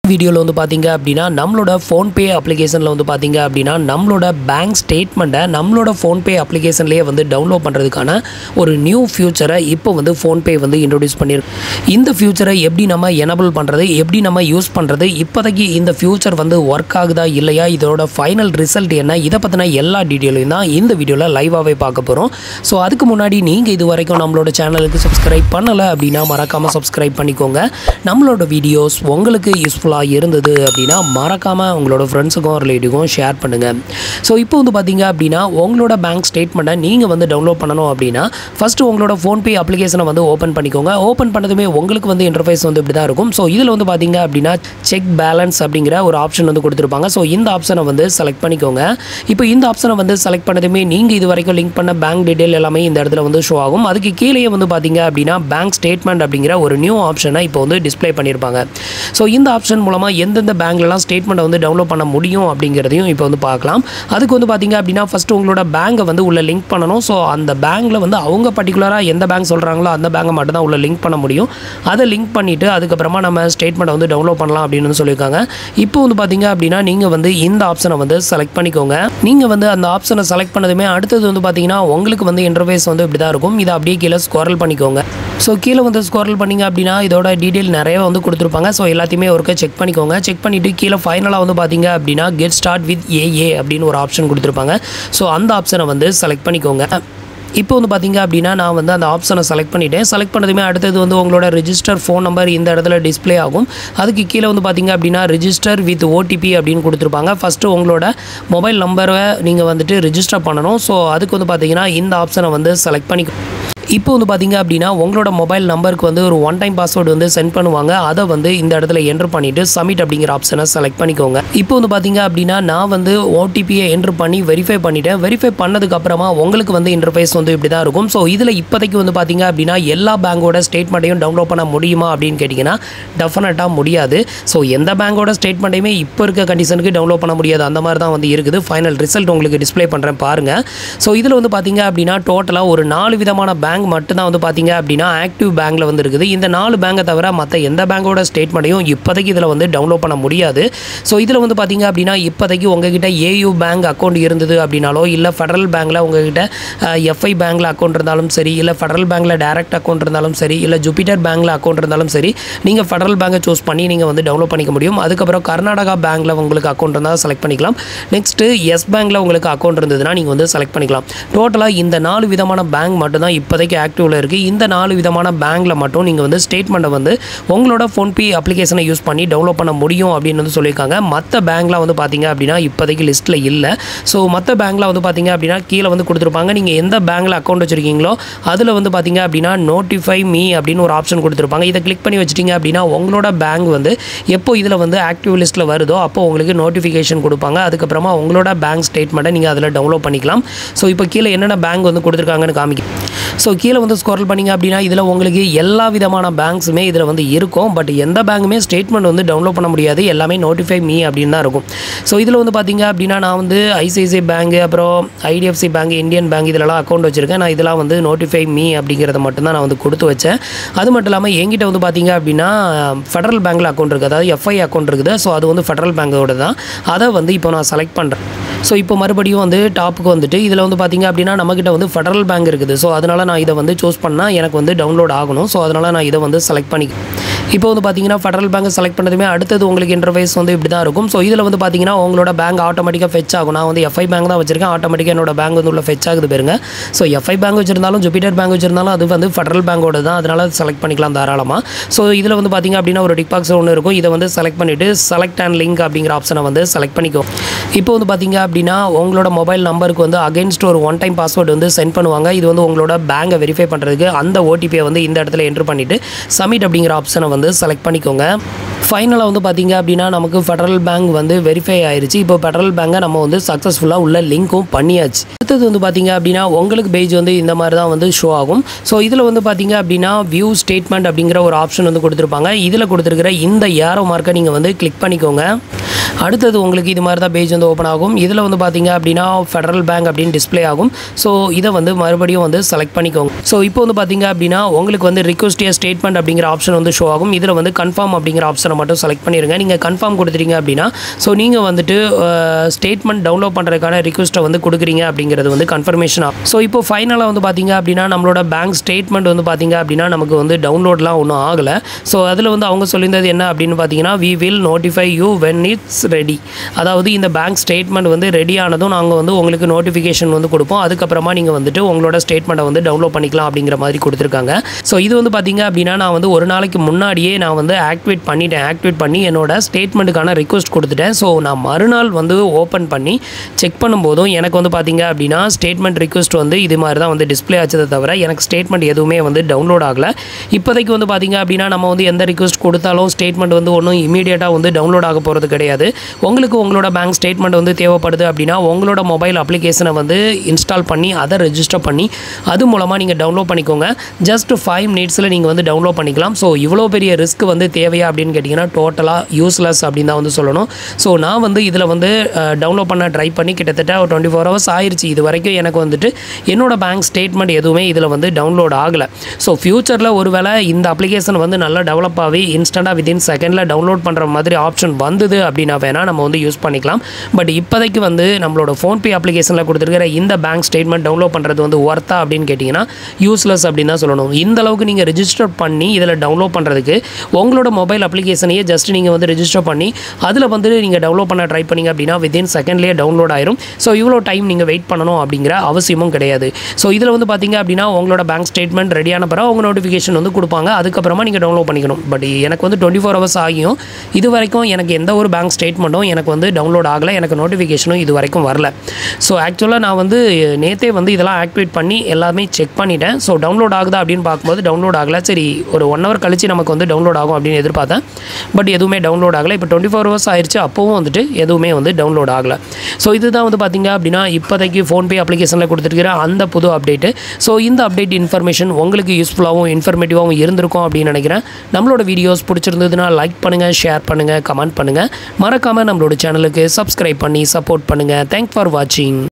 வீடியோவில் வந்து பார்த்தீங்க அப்படின்னா நம்மளோட ஃபோன்பே அப்ளிகேஷனில் வந்து பார்த்தீங்க அப்படின்னா நம்மளோட பேங்க் ஸ்டேட்மெண்ட்டை நம்மளோட ஃபோன்பே அப்ளிகேஷன்லேயே வந்து டவுன்லோட் பண்ணுறதுக்கான ஒரு நியூ ஃபியூச்சரை இப்போ வந்து ஃபோன்பே வந்து இன்ட்ரடியூஸ் பண்ணியிருக்கு இந்த ஃபியூச்சரை எப்படி நம்ம எனபிள் பண்ணுறது எப்படி நம்ம யூஸ் பண்ணுறது இப்போதைக்கு இந்த ஃபியூச்சர் வந்து ஒர்க் ஆகுதா இல்லையா இதோட ஃபைனல் ரிசல்ட் என்ன இதை பற்றின எல்லா டீட்டெயிலையும் தான் இந்த வீடியோவில் லைவாகவே பார்க்க போகிறோம் ஸோ அதுக்கு முன்னாடி நீங்கள் இது வரைக்கும் நம்மளோட சேனலுக்கு சப்ஸ்கிரைப் பண்ணலை அப்படின்னா மறக்காமல் சப்ஸ்கிரைப் பண்ணிக்கோங்க நம்மளோட வீடியோஸ் உங்களுக்கு யூஸ்ஃபுல்லாக இருந்தது அப்படின்னா மறக்காமல் உங்களோட ஃப்ரெண்ட்ஸுக்கும் ரிலேட்டிவ்க்கும் ஷேர் பண்ணுங்கள் ஸோ இப்போ வந்து பார்த்தீங்க அப்படின்னா உங்களோட பேங்க் ஸ்டேட்மெண்ட்டை நீங்கள் வந்து டவுன்லோட் பண்ணணும் அப்படின்னா ஃபஸ்ட்டு உங்களோட ஃபோன்பே அப்ளிகேஷனை வந்து ஓப்பன் பண்ணிக்கோங்க ஓப்பன் பண்ணதுமே உங்களுக்கு வந்து இன்டர்ஃபேஸ் வந்து இப்படி தான் இருக்கும் ஸோ இதில் வந்து பார்த்தீங்க அப்படின்னா செக் பேலன்ஸ் அப்படிங்கிற ஒரு ஆப்ஷன் வந்து கொடுத்துருப்பாங்க ஸோ இந்த ஆப்ஷனை வந்து செலக்ட் பண்ணிக்கோங்க இப்போ இந்த ஆப்ஷனை வந்து செலக்ட் பண்ணதுமே நீங்கள் இது வரைக்கும் லிங்க் பண்ண பேங்க் டீட்டெயில் எல்லாமே இந்த இடத்துல வந்து ஷோ ஆகும் அதுக்கு கீழே வந்து பார்த்தீங்க அப்படின்னா பேங்க் ஸ்டேட்மெண்ட் அப்படிங்கிற ஒரு நியூ ஆப்ஷனை இப்போ வந்து டிஸ்ப்ளே பண்ணியிருப்பாங்க ஸோ இந்த ஆப்ஷன் மூலமாக எந்தெந்த பேங்க்லலாம் ஸ்டேட்மெண்ட்டை வந்து டவுன்லோட் பண்ண முடியும் அப்படிங்கிறதையும் இப்போ வந்து பார்க்கலாம் அதுக்கு வந்து பார்த்தீங்க அப்படின்னா ஃபஸ்ட்டு உங்களோட பேங்கை வந்து உள்ள லிங்க் பண்ணணும் ஸோ அந்த பேங்க்கில் வந்து அவங்க பர்டிகுலராக எந்த பேங்க் சொல்கிறாங்களோ அந்த பேங்கை மட்டும் தான் உள்ள லிங்க் பண்ண முடியும் அதை லிங்க் பண்ணிவிட்டு அதுக்கப்புறமா நம்ம ஸ்டேட்மெண்ட்டை வந்து டவுன்லோட் பண்ணலாம் அப்படின்னு வந்து சொல்லியிருக்காங்க இப்போ வந்து பார்த்தீங்க அப்படின்னா நீங்கள் வந்து இந்த ஆப்ஷனை வந்து செலக்ட் பண்ணிக்கோங்க நீங்கள் வந்து அந்த ஆப்ஷனை செலக்ட் பண்ணதுமே அடுத்தது வந்து பார்த்தீங்கன்னா உங்களுக்கு வந்து இன்டர்ஃபேஸ் வந்து இப்படி தான் இருக்கும் இதை அப்படியே கீழே ஸ்குவாரல் பண்ணிக்கோங்க ஸோ கீழே வந்து ஸ்குவாரல் பண்ணிங்க அப்படின்னா இதோட டீட்டெயில் நிறைய வந்து கொடுத்துருப்பாங்க ஸோ எல்லாத்தையுமே ஒருக்க செக் பண்ணிக்கோங்க செக் பண்ணிவிட்டு கீழே ஃபைனலாக வந்து பார்த்தீங்க அப்படின்னா கெட் ஸ்டார்ட் வித் ஏஏ அப்படின்னு ஒரு ஆப்ஷன் கொடுத்துருப்பாங்க ஸோ அந்த ஆப்ஷனை வந்து செலக்ட் பண்ணிக்கோங்க இப்போ வந்து பார்த்தீங்க அப்படின்னா நான் வந்து அந்த ஆப்ஷனை செலக்ட் பண்ணிட்டேன் செலக்ட் பண்ணதுமே அடுத்தது வந்து உங்களோட ரிஜிஸ்டர் ஃபோன் நம்பர் இந்த இடத்துல டிஸ்ப்ளே ஆகும் அதுக்கு கீழே வந்து பார்த்தீங்க அப்படின்னா ரிஜிஸ்டர் வித் ஓடிபி அப்படின்னு கொடுத்துருப்பாங்க ஃபஸ்ட்டு உங்களோட மொபைல் நம்பரை நீங்கள் வந்துட்டு ரிஜிஸ்டர் பண்ணணும் ஸோ அதுக்கு வந்து பார்த்தீங்கன்னா இந்த ஆப்ஷனை வந்து செலக்ட் பண்ணி இப்போ வந்து பார்த்தீங்க அப்படின்னா உங்களோட மொபைல் நம்பருக்கு வந்து ஒரு ஒன் டைம் பாஸ்வேர்டு வந்து சென்ட் பண்ணுவாங்க அதை வந்து இந்த இடத்துல என்ட்ரு பண்ணிவிட்டு சப்மிட் அப்படிங்கிற ஆப்ஷனை செலக்ட் பண்ணிக்கோங்க இப்போ வந்து பார்த்தீங்க அப்படின்னா நான் வந்து ஓடிபியை என்ட்ரு பண்ணி வெரிஃபை பண்ணிட்டேன் வெரிஃபை பண்ணதுக்கு அப்புறமா உங்களுக்கு வந்து இன்டர்ஃபேஸ் வந்து இப்படி தான் இருக்கும் ஸோ இதில் இப்போதைக்கு வந்து பார்த்தீங்க அப்படின்னா எல்லா பேங்கோட ஸ்டேட்மெண்ட்டையும் டவுன்லோட் பண்ண முடியுமா அப்படின்னு கேட்டிங்கன்னா டெஃபினட்டாக முடியாது ஸோ எந்த பேங்கோட ஸ்டேட்மெண்ட்டையுமே இப்போ இருக்க கண்டிஷனுக்கு டவுன்லோட் பண்ண முடியாது அந்த மாதிரி தான் வந்து இருக்குது ஃபைனல் ரிசல்ட் உங்களுக்கு டிஸ்ப்ளே பண்ணுறேன் பாருங்கள் ஸோ இதில் வந்து பார்த்தீங்க அப்படின்னா டோட்டலாக ஒரு நாலு விதமான பேங்க் மட்டும்தான் வந்து பார்த்தீங்க அப்படின்னா ஆக்டிவ் பேங்க்கில் வந்து இருக்குது இந்த நாலு பேங்கை தவிர மற்ற எந்த பேங்கோட ஸ்டேட்மெண்ட்டையும் இப்போதைக்கு இதில் வந்து டவுன்லோட் பண்ண முடியாது ஸோ இதில் வந்து பார்த்தீங்க அப்படின்னா இப்போதைக்கு உங்ககிட்ட ஏயு பேங்க் அக்கௌண்ட் இருந்தது அப்படின்னாலோ இல்லை ஃபெடரல் பேங்க்கில் உங்ககிட்ட எஃப்ஐ பேங்க்கில் அக்கௌண்ட் இருந்தாலும் சரி இல்லை ஃபெடரல் பேங்க்கில் டேரக்ட் அக்கௌண்ட் இருந்தாலும் சரி இல்லை ஜூபிட்டர் பேங்க்கில் அக்கௌண்ட் இருந்தாலும் சரி நீங்கள் ஃபெடரல் பேங்கை சூஸ் பண்ணி நீங்கள் வந்து டவுன்லோட் பண்ணிக்க முடியும் அதுக்கப்புறம் கர்நாடகா பேங்க்கில் உங்களுக்கு அக்கௌண்ட் இருந்தால் செலக்ட் பண்ணிக்கலாம் நெக்ஸ்ட்டு எஸ் பேங்க்கில் உங்களுக்கு அக்கௌண்ட் இருந்ததுன்னா நீங்கள் வந்து செலக்ட் பண்ணிக்கலாம் டோட்டலாக இந்த நாலு விதமான பேங்க் மட்டும்தான் இப்போதைக்கு ஆக்டிவில் இருக்குது இந்த நாலு விதமான பேங்க்கில் மட்டும் நீங்கள் வந்து ஸ்டேட்மெண்ட்டை வந்து உங்களோட ஃபோன்பே அப்ளிகேஷனை யூஸ் பண்ணி டவுன்லோட் பண்ண முடியும் அப்படின்னு வந்து சொல்லியிருக்காங்க மற்ற பேங்க்லாம் வந்து பார்த்தீங்க அப்படின்னா இப்போதைக்கு லிஸ்ட்டில் இல்லை ஸோ மற்ற பேங்க்கில் வந்து பார்த்தீங்க அப்படின்னா கீழே வந்து கொடுத்துருப்பாங்க நீங்கள் எந்த பேங்க்கில் அக்கௌண்ட் வச்சுருக்கீங்களோ அதில் வந்து பார்த்தீங்க அப்படின்னா நோட்டிஃபை மீ அப்படின்னு ஒரு ஆப்ஷன் கொடுத்துருப்பாங்க இதை கிளிக் பண்ணி வச்சிட்டிங்க அப்படின்னா உங்களோட பேங்க் வந்து எப்போ இதில் வந்து ஆக்டிவ் லிஸ்ட்டில் வருதோ அப்போ உங்களுக்கு நோட்டிஃபிகேஷன் கொடுப்பாங்க அதுக்கப்புறமா உங்களோட பேங்க் ஸ்டேட்மெண்ட்டை நீங்கள் அதில் டவுன்லோட் பண்ணிக்கலாம் ஸோ இப்போ கீழே என்னென்ன பேங்க் வந்து கொடுத்துருக்காங்கன்னு காமிக்கும் ஸோ கீழே வந்து ஸ்க்ரோல் பண்ணிங்க அப்படின்னா இதில் உங்களுக்கு எல்லா விதமான பேங்க்ஸுமே இதில் வந்து இருக்கும் பட் எந்த பேங்குமே ஸ்டேட்மெண்ட் வந்து டவுன்லோட் பண்ண முடியாது எல்லாமே நோட்டிஃபை மீ அப்படின்னு தான் இருக்கும் ஸோ இதில் வந்து பார்த்தீங்க அப்படின்னா நான் வந்து ஐசிஐசிஐ பேங்க் அப்புறம் ஐடிஎஃப்சி பேங்க் இந்தியன் பேங்க் இதிலலாம் அக்கௌண்ட் வச்சுருக்கேன் நான் இதெல்லாம் வந்து நோட்டிஃபை மீ அப்படிங்கிறத மட்டும்தான் நான் வந்து கொடுத்து வச்சேன் அது மட்டும் இல்லாமல் என்கிட்ட வந்து பார்த்தீங்க அப்படின்னா ஃபெடரல் பேங்க்கில் அக்கௌண்ட் இருக்குது அதாவது எஃப்ஐ அக்கௌண்ட் இருக்குது ஸோ அது வந்து ஃபெடரல் பேங்கோட தான் அதை வந்து இப்போ நான் செலக்ட் பண்ணுறேன் ஸோ இப்போ மறுபடியும் வந்து டாப்புக்கு வந்துட்டு இதில் வந்து பார்த்தீங்க அப்படின்னா நம்மக்கிட்ட வந்து ஃபெடரல் பேங்க் இருக்குது ஸோ அதனால் நான் இதை வந்து சூஸ் பண்ணால் எனக்கு வந்து டவுன்லோட் ஆகணும் ஸோ அதனால் நான் இதை வந்து செலக்ட் பண்ணி இப்போ வந்து பார்த்தீங்கன்னா ஃபெடரல் பேங்க் செலக்ட் பண்ணதுமே அடுத்தது உங்களுக்கு இன்டர்ஃபேஸ் வந்து இப்படி தான் இருக்கும் ஸோ இதில் வந்து பார்த்தீங்கன்னா உங்களோட பேங்க் ஆட்டோமேட்டிக்காக ஃபெச் ஆகும் நான் வந்து எஃப்ஐ பேங்க் தான் வச்சிருக்கேன் ஆட்டோமேட்டிக்காக என்னோட பேங்க் வந்து உள்ள ஃபெச் ஆகுது பாருங்க ஸோ எஃப்ஐ பேங்க் வச்சிருந்தாலும் ஜூபிட்டர் பேங்க் வச்சிருந்தாலும் அது வந்து ஃபெடரல் பேங்கோட தான் அதனால் செலக்ட் பண்ணிக்கலாம் தாராளமாக ஸோ இதில் வந்து பார்த்தீங்க அப்படின்னா ஒரு டிக் பாக்ஸ் ஒன்று இருக்கும் இதை வந்து செலக்ட் பண்ணிவிட்டு செலக்ட் அண்ட் லிங்க் அப்படிங்கிற ஆப்ஷனை வந்து செலக்ட் பண்ணிக்கோ இப்போ வந்து பார்த்தீங்க அப்படின்னா உங்களோட மொபைல் நம்பருக்கு வந்து அகைன்ஸ்ட் ஒரு ஒன் டைம் பாஸ்வேர்டு வந்து சென்ட் பண்ணுவாங்க இது வந்து உங்களோட பேங்கை வெரிஃபை பண்ணுறதுக்கு அந்த ஓடிபியை வந்து இந்த இடத்துல என்ட்ரு பண்ணிவிட்டு சப்மிட் அப்படிங்கிற ஆப்ஷனை வந்து செலக்ட் பண்ணிக்கோங்க ஃபைனலாக வந்து பார்த்தீங்க அப்படின்னா நமக்கு ஃபெடரல் பேங்க் வந்து வெரிஃபை ஆயிருச்சு இப்போ ஃபெடரல் பேங்கை நம்ம வந்து சக்ஸஸ்ஃபுல்லாக உள்ள லிங்க்கும் பண்ணியாச்சு அடுத்தது வந்து பார்த்தீங்க அப்படின்னா உங்களுக்கு பேஜ் வந்து இந்த மாதிரி தான் வந்து ஷோ ஆகும் ஸோ இதில் வந்து பார்த்தீங்க அப்படின்னா வியூ ஸ்டேட்மெண்ட் அப்படிங்கிற ஒரு ஆப்ஷன் வந்து கொடுத்துருப்பாங்க இதில் கொடுத்துருக்கிற இந்த ஏரோ மார்க்கை நீங்கள் வந்து கிளிக் பண்ணிக்கோங்க அடுத்தது உங்களுக்கு இது மாதிரி தான் பேஜ் வந்து ஓப்பன் ஆகும் இதில் வந்து பார்த்தீங்க அப்படின்னா ஃபெடரல் பேங்க் அப்படின்னு டிஸ்ப்ளே ஆகும் ஸோ இதை வந்து மறுபடியும் வந்து செலக்ட் பண்ணிக்கோங்க ஸோ இப்போ வந்து பார்த்தீங்க அப்படின்னா உங்களுக்கு வந்து ரிக்வஸ்ட் ஸ்டேட்மெண்ட் அப்படிங்கிற ஆப்ஷன் வந்து ஷோ ஆகும் ஆகும் இதில் வந்து கன்ஃபார்ம் அப்படிங்கிற ஆப்ஷனை மட்டும் செலக்ட் பண்ணிடுங்க நீங்கள் கன்ஃபார்ம் கொடுத்துட்டீங்க அப்படின்னா ஸோ நீங்கள் வந்துட்டு ஸ்டேட்மெண்ட் டவுன்லோட் பண்ணுறதுக்கான ரிக்வஸ்ட்டை வந்து கொடுக்குறீங்க அப்படிங்கிறது வந்து கன்ஃபர்மேஷன் ஆகும் ஸோ இப்போ ஃபைனலாக வந்து பார்த்தீங்க அப்படின்னா நம்மளோட பேங்க் ஸ்டேட்மெண்ட் வந்து பார்த்தீங்க அப்படின்னா நமக்கு வந்து டவுன்லோட்லாம் ஒன்றும் ஆகலை ஸோ அதில் வந்து அவங்க சொல்லியிருந்தது என்ன அப்படின்னு பார்த்தீங்கன்னா we will notify you when it's ready அதாவது இந்த பேங்க் ஸ்டேட்மெண்ட் வந்து ரெடி ஆனதும் நாங்கள் வந்து உங்களுக்கு நோட்டிஃபிகேஷன் வந்து கொடுப்போம் அதுக்கப்புறமா நீங்கள் வந்துட்டு உங்களோட ஸ்டேட்மெண்ட்டை வந்து டவுன்லோட் பண்ணிக்கலாம் அப்படிங்கிற மாதிரி கொடுத்துருக்காங்க ஸோ இது வந்து பார்த்தீங்க அப்படின்னா நான் வந்து ஒரு நாளைக்கு முன்னாடியே நான் வந்து ஆக்டிவேட் பண்ணிட்டேன் ஆக்டிவேட் பண்ணி என்னோட ஸ்டேட்மெண்ட்டுக்கான ரிக்வஸ்ட் கொடுத்துட்டேன் ஸோ நான் மறுநாள் வந்து ஓப்பன் பண்ணி செக் பண்ணும்போதும் எனக்கு வந்து பார்த்தீங்க அப்படின்னா ஸ்டேட்மெண்ட் ரிக்வஸ்ட் வந்து இது மாதிரி தான் வந்து டிஸ்ப்ளே ஆச்சதை தவிர எனக்கு ஸ்டேட்மெண்ட் எதுவுமே வந்து டவுன்லோட் ஆகலை இப்போதைக்கு வந்து பார்த்தீங்க அப்படின்னா நம்ம வந்து எந்த ரிக்வஸ்ட் கொடுத்தாலும் ஸ்டேட்மெண்ட் வந்து ஒன்றும் இமீடியட்டாக வந்து டவுன்லோட் ஆக போகிறது கிடையாது உங்களுக்கு உங்களோட பேங்க் ஸ்டேட்மெண்ட் வந்து தேவைப்படுது அப்படின்னா உங்களோட மொபைல் அப்ளிகேஷனை வந்து இன்ஸ்டால் பண்ணி அதை ரெஜிஸ்டர் பண்ணி அது மூலமாக நீங்கள் டவுன்லோட் பண்ணிக்கோங்க ஜஸ்ட் ஃபைவ் மினிட்ஸில் நீங்கள் வந்து டவுன்லோட் பண்ணிக்கலாம் ஸோ இவ்வளோ பெரிய ரிஸ்க் வந்து தேவையா அப்படின்னு கேட்டிங்கன்னா டோட்டலாக யூஸ்லெஸ் அப்படின்னு தான் வந்து சொல்லணும் ஸோ நான் வந்து இதில் வந்து டவுன்லோட் பண்ண ட்ரை பண்ணி கிட்டத்தட்ட ஒரு டுவெண்ட்டி ஃபோர் ஹவர்ஸ் ஆயிடுச்சு இது வரைக்கும் எனக்கு வந்துட்டு என்னோட பேங்க் ஸ்டேட்மெண்ட் எதுவுமே இதில் வந்து டவுன்லோட் ஆகலை ஸோ ஃப்யூச்சரில் ஒருவேளை இந்த அப்ளிகேஷன் வந்து நல்லா டெவலப் ஆகி இன்ஸ்டண்ட்டாக வித்தின் செகண்டில் டவுன்லோட் பண்ணுற மாதிரி ஆப்ஷன் வந்தது அப்படின்னா வேணால் நம்ம வந்து யூஸ் பண்ணிக்கலாம் பட் இப்போதைக்கு வந்து நம்மளோட ஃபோன்பே அப்ளிகேஷனில் கொடுத்துருக்கிற இந்த பேங்க் ஸ்டேட்மெண்ட் டவுன்லோட் பண்ணுறது வந்து ஒர்த்தா அப்படின்னு கேட்டிங்கன்னா யூஸ்லெஸ் அப்படின்னு தான் சொல்லணும் இந்த அளவுக்கு நீங்கள் ரெஜிஸ்டர் பண்ணி இதில் டவுன்லோட் பண்ணுறதுக்கு உங்களோட மொபைல் அப்ளிகேஷனையே ஜஸ்ட் நீங்கள் வந்து ரெஜிஸ்டர் பண்ணி அதில் வந்து நீங்கள் டவுன்லோட் பண்ண ட்ரை பண்ணீங்க அப்படின்னா வித்தின் செகண்ட்லேயே டவுன்லோட் ஆயிரும் ஸோ இவ்வளோ டைம் நீங்கள் வெயிட் பண்ணணும் அப்படிங்கிற அவசியமும் கிடையாது ஸோ இதில் வந்து பார்த்தீங்க அப்படின்னா உங்களோட பேங்க் ஸ்டேட்மெண்ட் ரெடியான பிறகு அவங்க நோட்டிஃபிகேஷன் வந்து கொடுப்பாங்க அதுக்கப்புறமா நீங்கள் டவுன்லோட் பண்ணிக்கணும் பட் எனக்கு வந்து டுவெண்ட்டி ஃபோர் ஹவர்ஸ் ஆகியும் இது வரைக்கும் எனக்கு எந்த ஒரு பேங்க் ஸ்டேட்மெண்ட்டும் எனக்கு வந்து டவுன்லோட் ஆகலை எனக்கு நோட்டிஃபிகேஷனும் இது வரைக்கும் வரல ஸோ ஆக்சுவலாக நான் வந்து நேற்றே வந்து இதெல்லாம் ஆக்டிவேட் பண்ணி எல்லாமே செக் பண்ணிட்டேன் ஸோ டவுன்லோட் ஆகுதா அப்படின்னு பார்க்கும்போது டவுன்லோட் ஆகலை சரி ஒரு ஒன் ஹவர் கழிச்சு நமக்கு வந்து டவுன்லோட் ஆகும் அப்படின்னு எதிர்பார்த்தேன் பட் எதுவுமே டவுன்லோட் ஆகலை இப்போ டுவெண்ட்டி ஃபோர் ஹவர்ஸ் ஆயிடுச்சு அப்போவும் வந்துட்டு எதுவுமே வந்து டவுன்லோட் ஆகலை ஸோ இதுதான் வந்து பார்த்தீங்க அப்படின்னா இப்போதைக்கு ஃபோன்பே அப்ளிகேஷனில் கொடுத்துருக்கிற அந்த புது அப்டேட்டு ஸோ இந்த அப்டேட் இன்ஃபர்மேஷன் உங்களுக்கு யூஸ்ஃபுல்லாகவும் இன்ஃபர்மேட்டிவாகவும் இருந்திருக்கும் அப்படின்னு நினைக்கிறேன் நம்மளோட வீடியோஸ் பிடிச்சிருந்ததுன்னா லைக் பண்ணுங்கள் ஷேர் பண்ணுங்கள் கமெண்ட் பண்ணுங்கள் மறக்காமல் நம்மளோட சேனலுக்கு சப்ஸ்கிரைப் பண்ணி சப்போர்ட் பண்ணுங்கள் தேங்க் ஃபார் வாட்சிங்